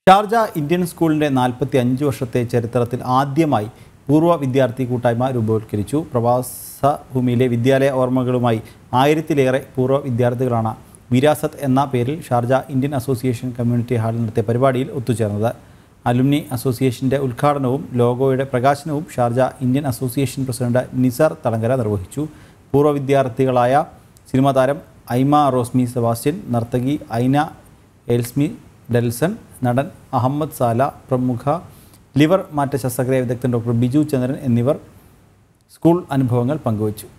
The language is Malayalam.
ഷാർജ ഇന്ത്യൻ സ്കൂളിൻ്റെ നാൽപ്പത്തി അഞ്ച് വർഷത്തെ ചരിത്രത്തിൽ ആദ്യമായി പൂർവ്വ വിദ്യാർത്ഥി കൂട്ടായ്മ രൂപവത്കരിച്ചു പ്രവാസ ഭൂമിയിലെ വിദ്യാലയ ഓർമ്മകളുമായി ആയിരത്തിലേറെ പൂർവ്വ വിദ്യാർത്ഥികളാണ് വിരാസത്ത് എന്ന പേരിൽ ഷാർജ ഇന്ത്യൻ അസോസിയേഷൻ കമ്മ്യൂണിറ്റി ഹാളിൽ നടത്തിയ പരിപാടിയിൽ ഒത്തുചേർന്നത് അലുമിനി അസോസിയേഷൻ്റെ ഉദ്ഘാടനവും ലോഗോയുടെ പ്രകാശനവും Sharjah Indian association president Nisar Thalangara നിർവഹിച്ചു പൂർവ്വ വിദ്യാർത്ഥികളായ സിനിമാ താരം ഐമ റോസ്മി സെബാസ്റ്റ്യൻ നർത്തകി ഐന എൽസ്മി ഡെൽസൺ നടൻ അഹമ്മദ് സാല പ്രമുഖ ലിവർ മാറ്റ ശസ്ത്രക്രിയ വിദഗ്ധൻ ഡോക്ടർ ബിജു ചന്ദ്രൻ എന്നിവർ സ്കൂൾ അനുഭവങ്ങൾ പങ്കുവച്ചു